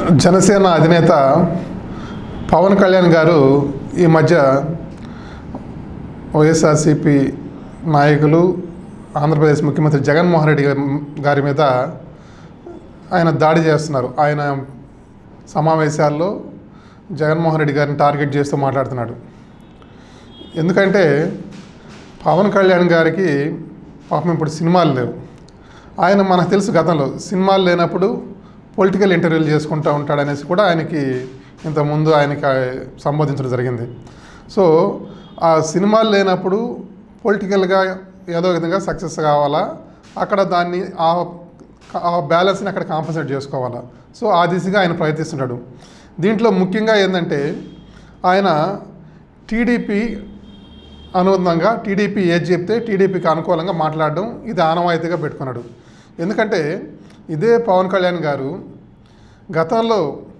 జనసేన అధినేత పవన్ కళ్యాణ్ గారు ఈ మధ్య వైఎస్ఆర్సిపి నాయకులు ఆంధ్రప్రదేశ్ ముఖ్యమంత్రి జగన్మోహన్ రెడ్డి గారి- గారి మీద ఆయన దాడి చేస్తున్నారు ఆయన సమావేశాల్లో జగన్మోహన్ రెడ్డి గారిని టార్గెట్ చేస్తూ మాట్లాడుతున్నాడు ఎందుకంటే పవన్ కళ్యాణ్ గారికి పాపం ఇప్పుడు సినిమాలు లేవు ఆయన మనకు తెలుసు గతంలో సినిమాలు లేనప్పుడు పొలిటికల్ ఇంటర్వ్యూలు చేసుకుంటూ ఉంటాడనేసి కూడా ఆయనకి ఇంతకుముందు ఆయనకి సంబోధించడం జరిగింది సో ఆ సినిమాలు లేనప్పుడు పొలిటికల్గా ఏదో విధంగా సక్సెస్ కావాలా అక్కడ దాన్ని ఆ ఆ బ్యాలెన్స్ని అక్కడ కాంపన్సేట్ చేసుకోవాలా సో ఆ దిశగా ఆయన ప్రయత్నిస్తున్నాడు దీంట్లో ముఖ్యంగా ఏంటంటే ఆయన టీడీపీ అనుబంధంగా టీడీపీ ఏది చెప్తే టీడీపీకి అనుకూలంగా మాట్లాడడం ఇది ఆనవాయితీగా పెట్టుకున్నాడు ఎందుకంటే ఇదే పవన్ కళ్యాణ్ గారు గతంలో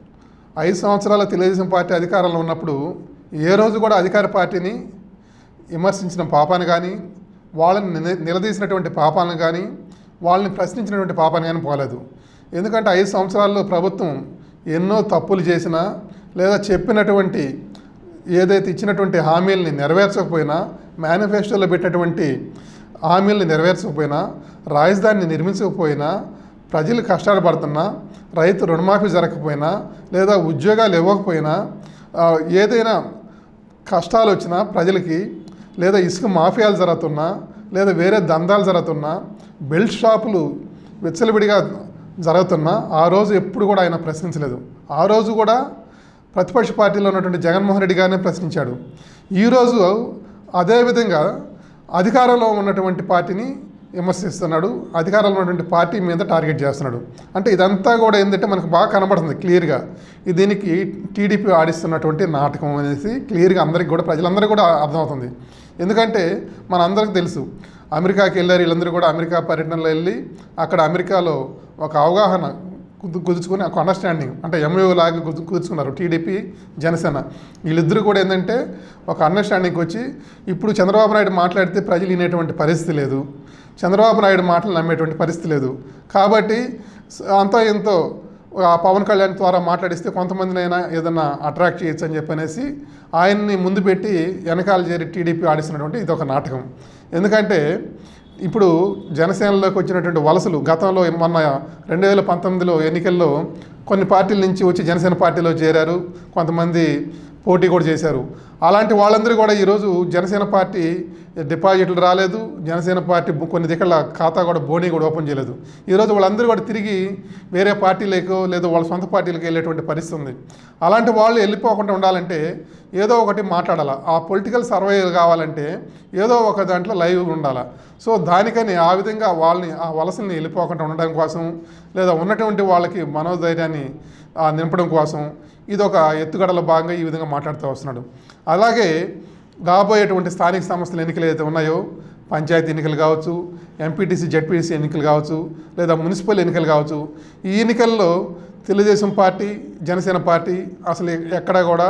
ఐదు సంవత్సరాల తెలుగుదేశం పార్టీ అధికారంలో ఉన్నప్పుడు ఏ రోజు కూడా అధికార పార్టీని విమర్శించిన పాపాన్ని కానీ వాళ్ళని నిల- నిలదీసినటువంటి పాపాలను కానీ వాళ్ళని ప్రశ్నించినటువంటి పాపాన్ని కానీ పోలేదు ఎందుకంటే ఐదు సంవత్సరాల్లో ప్రభుత్వం ఎన్నో తప్పులు చేసినా లేదా చెప్పినటువంటి ఏదైతే ఇచ్చినటువంటి హామీల్ని నెరవేర్చకపోయినా మేనిఫెస్టోలో పెట్టినటువంటి హామీల్ని నెరవేర్చకపోయినా రాజధానిని నిర్మించకపోయినా ప్రజలు కష్టాలు పడుతున్నా రైతు రుణమాఫీ జరగకపోయినా లేదా ఉద్యోగాలు ఇవ్వకపోయినా ఆ, ఏదైనా కష్టాలు వచ్చినా ప్రజలకి లేదా ఇసుక మాఫియాలు జరుగుతున్నా లేదా వేరే దందాలు జరుగుతున్నా బెల్ట్ షాపులు విచ్చలవిడిగా జరుగుతున్నా ఆ రోజు ఎప్పుడు కూడా ఆయన ప్రశ్నించలేదు ఆ రోజు కూడా ప్రతిపక్ష పార్టీలో ఉన్నటువంటి జగన్మోహన్ రెడ్డి గారినే ప్రశ్నించాడు ఈరోజు అదేవిధంగా అధికారంలో ఉన్నటువంటి పార్టీని విమర్శిస్తున్నాడు అధికారంలో ఉన్నటువంటి పార్టీ మీద టార్గెట్ చేస్తున్నాడు అంటే ఇదంతా కూడా ఏంటంటే మనకు బాగా కనబడుతుంది క్లియర్గా ఇది దీనికి టీడీపీ ఆడిస్తున్నటువంటి నాటకం అనేసి క్లియర్గా అందరికి కూడా ప్రజలందరికీ కూడా అర్థమవుతుంది ఎందుకంటే మనందరికీ తెలుసు అమెరికాకి వెళ్ళారు వీళ్ళందరూ కూడా అమెరికా పర్యటనలో వెళ్ళి అక్కడ అమెరికాలో ఒక అవగాహన కుదు కుదుర్చుకొని ఒక అండర్స్టాండింగ్ అంటే ఎంఏఓ లాగా కుదు కుదుర్చుకున్నారు టీడీపీ జనసేన వీళ్ళిద్దరూ కూడా ఏంటంటే ఒక అండర్స్టాండింగ్కి వచ్చి ఇప్పుడు చంద్రబాబు నాయుడు మాట్లాడితే ప్రజలు వినేటువంటి పరిస్థితి లేదు చంద్రబాబు నాయుడు మాటలు నమ్మేటువంటి పరిస్థితి లేదు కాబట్టి స- అంతో ఎంతో ఆ పవన్ కళ్యాణ్ ద్వారా మాట్లాడిస్తే కొంతమందినైనా ఏదన్నా అట్రాక్ట్ చేయొచ్చు అని చెప్పనేసి ఆయన్ని ముందు పెట్టి వెనకాల చేరి టీడీపీ ఆడిస్తున్నటువంటి ఇది ఒక నాటకం ఎందుకంటే ఇప్పుడు జనసేనలోకి వచ్చినటువంటి వలసలు గతంలో మొన్న రెండు వేల పంతొమ్మిదిలో ఎన్నికల్లో కొన్ని పార్టీల నుంచి వచ్చి జనసేన పార్టీలో చేరారు కొంతమంది పోటీ కూడా చేశారు అలాంటి వాళ్ళందరూ కూడా ఈరోజు జనసేన పార్టీ డిపాజిట్లు రాలేదు జనసేన పార్టీ బు- కొన్ని దిక్కల ఖాతా కూడా బోనీ కూడా ఓపెన్ చేయలేదు ఈరోజు వాళ్ళందరూ కూడా తిరిగి వేరే పార్టీలకు లేదా వాళ్ళ సొంత పార్టీలకు వెళ్ళేటువంటి పరిస్థితి ఉంది అలాంటి వాళ్ళు వెళ్ళిపోకుండా ఉండాలంటే ఏదో ఒకటి మాట్లాడాలా ఆ పొలిటికల్ సర్వే కావాలంటే ఏదో ఒక దాంట్లో లైవ్ ఉండాలా సో దానికని ఆ విధంగా వాళ్ళని ఆ వలసల్ని వెళ్ళిపోకుండా ఉండడం కోసం లేదా ఉన్నటువంటి వాళ్ళకి మనోధైర్యాన్ని ఆ, నింపడం కోసం ఇది ఒక ఎత్తుగడలో భాగంగా ఈ విధంగా మాట్లాడుతూ వస్తున్నాడు అలాగే రాబోయేటువంటి స్థానిక సంస్థల ఎన్నికలు ఏదైతే ఉన్నాయో పంచాయతీ ఎన్నికలు కావచ్చు ఎంపీటీసీ జెడ్పీటీసీ ఎన్నికలు కావచ్చు లేదా మున్సిపల్ ఎన్నికలు కావచ్చు ఈ ఎన్నికల్లో తెలుగుదేశం పార్టీ జనసేన పార్టీ అసలు ఎక్కడా కూడా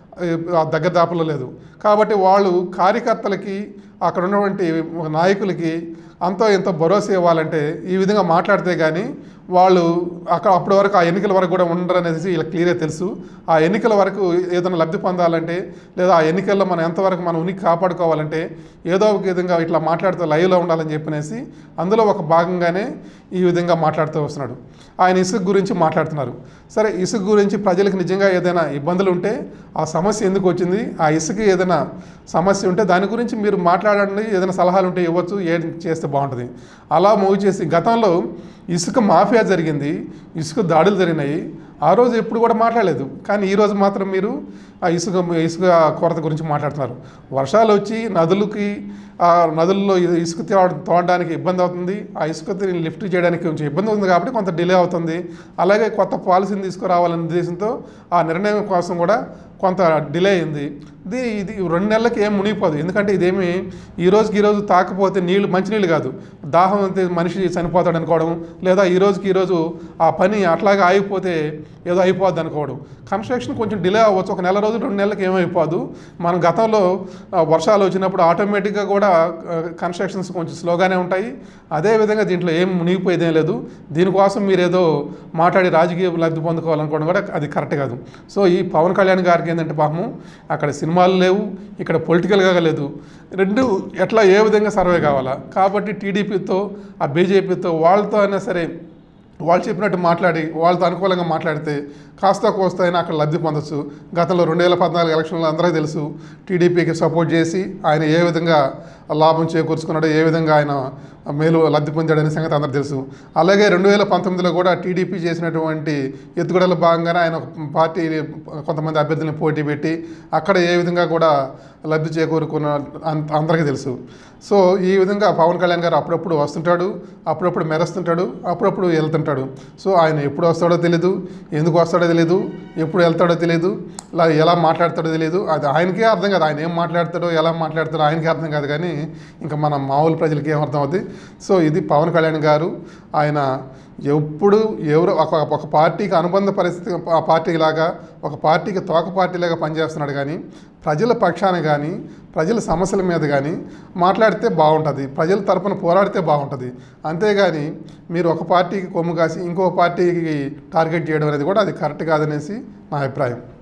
ఆ దగ్గర దాపలో లేదు కాబట్టి వాళ్ళు కార్యకర్తలకి అక్కడ ఉన్నటువంటి నాయకులకి అంతో ఎంతో భరోసా ఇవ్వాలంటే ఈ విధంగా మాట్లాడితే కానీ వాళ్ళు అక్కడ అప్పటి వరకు ఆ ఎన్నికల వరకు కూడా ఉండరు అనేసి వీళ్ళకి క్లియర్గా తెలుసు ఆ ఎన్నికల వరకు ఏదైనా లబ్ధి పొందాలంటే లేదా ఆ ఎన్నికల్లో మనం ఎంతవరకు మన ఉనికి కాపాడుకోవాలంటే ఏదో ఒక విధంగా ఇట్లా మాట్లాడుతూ లైవ్లో ఉండాలని చెప్పనేసి అందులో ఒక భాగంగానే ఈ విధంగా మాట్లాడుతూ వస్తున్నాడు ఆయన ఇసుక గురించి మాట్లాడుతున్నారు సరే ఇసుక గురించి ప్రజలకు నిజంగా ఏదైనా ఇబ్బందులు ఉంటే ఆ సమస్య ఎందుకు వచ్చింది ఆ ఇసుక ఏదైనా సమస్య ఉంటే దాని గురించి మీరు మాట్లాడండి ఏదైనా సలహాలు ఉంటే ఇవ్వచ్చు ఏం చేస్తే బాగుంటుంది అలా మూవ్ చేసి గతంలో ఇసుక మాఫియా జరిగింది ఇసుక దాడులు జరిగినాయి ఆ రోజు ఎప్పుడు కూడా మాట్లాడలేదు కానీ ఈ రోజు మాత్రం మీరు ఆ ఇసుక ఇసుక కొరత గురించి మాట్లాడుతున్నారు వర్షాలు వచ్చి నదులకి ఆ నదుల్లో ఇ- ఇసుక తో- తోడడానికి ఇబ్బంది అవుతుంది ఆ ఇసుక లిఫ్ట్ చేయడానికి కొంచెం ఇబ్బంది ఉంది కాబట్టి కొంత డిలే అవుతుంది అలాగే కొత్త పాలసీని తీసుకురావాలనే ఉద్దేశంతో ఆ నిర్ణయం కోసం కూడా కొంత డిలే అయింది ఇది ఇది రెండు నెలలకి ఏం మునిగిపోదు ఎందుకంటే ఇదేమి ఈ రోజుకి ఈ రోజు తాకపోతే నీళ్ళు మంచినీళ్ళు కాదు దాహం అయితే మనిషి చనిపోతాడు అనుకోవడం లేదా ఈ రోజుకి ఈ రోజు ఆ పని అట్లాగే ఆగిపోతే ఏదో అయిపోద్ది అనుకోవడం కన్స్ట్రక్షన్ కొంచెం డిలే అవ్వచ్చు ఒక నెల రోజులు రెండు నెలలకు ఏమైపోదు మనం గతంలో ఆ, వర్షాలు వచ్చినప్పుడు ఆటోమేటిక్గా కూడా కూడా కన్స్ట్రక్షన్స్ కొంచెం స్లోగానే ఉంటాయి అదేవిధంగా దీంట్లో ఏం మునిగిపోయేదేం లేదు దీనికోసం మీరు ఏదో మాట్లాడి రాజకీయ లబ్ధి పొందుకోవాలనుకోవడం కూడా అది కరెక్ట్ కాదు సో ఈ పవన్ కళ్యాణ్ గారికి ఏంటంటే పాపము అక్కడ సినిమాలు లేవు ఇక్కడ పొలిటికల్గా లేదు రెండు ఎట్లా ఏ విధంగా సర్వే కావాలా కాబట్టి టీడీపీతో ఆ బీజేపీతో వాళ్ళతో అయినా సరే వాళ్ళు చెప్పినట్టు మాట్లాడి వాళ్ళతో అనుకూలంగా మాట్లాడితే కాస్త కోస్త అయినా అక్కడ లబ్ధి పొందొచ్చు గతంలో రెండు వేల పద్నాలుగు ఎలక్షన్లో అందరికీ తెలుసు టీడీపీకి సపోర్ట్ చేసి ఆయన ఏ విధంగా లాభం చేకూర్చుకున్నాడో ఏ విధంగా ఆయన మేలు లబ్ధి పొందాడనే సంగతి అందరికీ తెలుసు అలాగే రెండు వేల పంతొమ్మిదిలో కూడా టీడీపీ చేసినటువంటి ఎత్తుగడల భాగంగానే ఆయన ఒక పార్టీ కొంతమంది అభ్యర్థులను పోటీ పెట్టి అక్కడ ఏ విధంగా కూడా లబ్ధి చేకూరుకున్న అంత అందరికీ తెలుసు సో ఈ విధంగా పవన్ కళ్యాణ్ గారు అప్పుడప్పుడు వస్తుంటాడు అప్పుడప్పుడు మెరుస్తుంటాడు అప్పుడప్పుడు వెళ్తుంటాడు సో ఆయన ఎప్పుడు వస్తాడో తెలియదు ఎందుకు వస్తాడో తెలియదు ఎప్పుడు వెళ్తాడో తెలియదు ఇలా ఎలా మాట్లాడతాడో తెలియదు అది ఆయనకే అర్థం కాదు ఆయన ఏం మాట్లాడతాడో ఎలా మాట్లాడతాడో ఆయనకే అర్థం కాదు కానీ ఇంకా మన మామూలు ప్రజలకి ఏం అర్థం అవుతుంది సో ఇది పవన్ కళ్యాణ్ గారు ఆయన ఎప్పుడు ఎవరు ఒక ఒక పార్టీకి అనుబంధ పరిస్థితి ఆ పార్టీ లాగా ఒక పార్టీకి తోక పార్టీలాగా పనిచేస్తున్నాడు కానీ ప్రజల పక్షాన కానీ ప్రజల సమస్యల మీద కానీ మాట్లాడితే బాగుంటుంది ప్రజల తరపున పోరాడితే బాగుంటుంది అంతేగాని మీరు ఒక పార్టీకి కొమ్ము కాసి ఇంకో పార్టీకి టార్గెట్ చేయడం అనేది కూడా అది కరెక్ట్ కాదనేసి నా అభిప్రాయం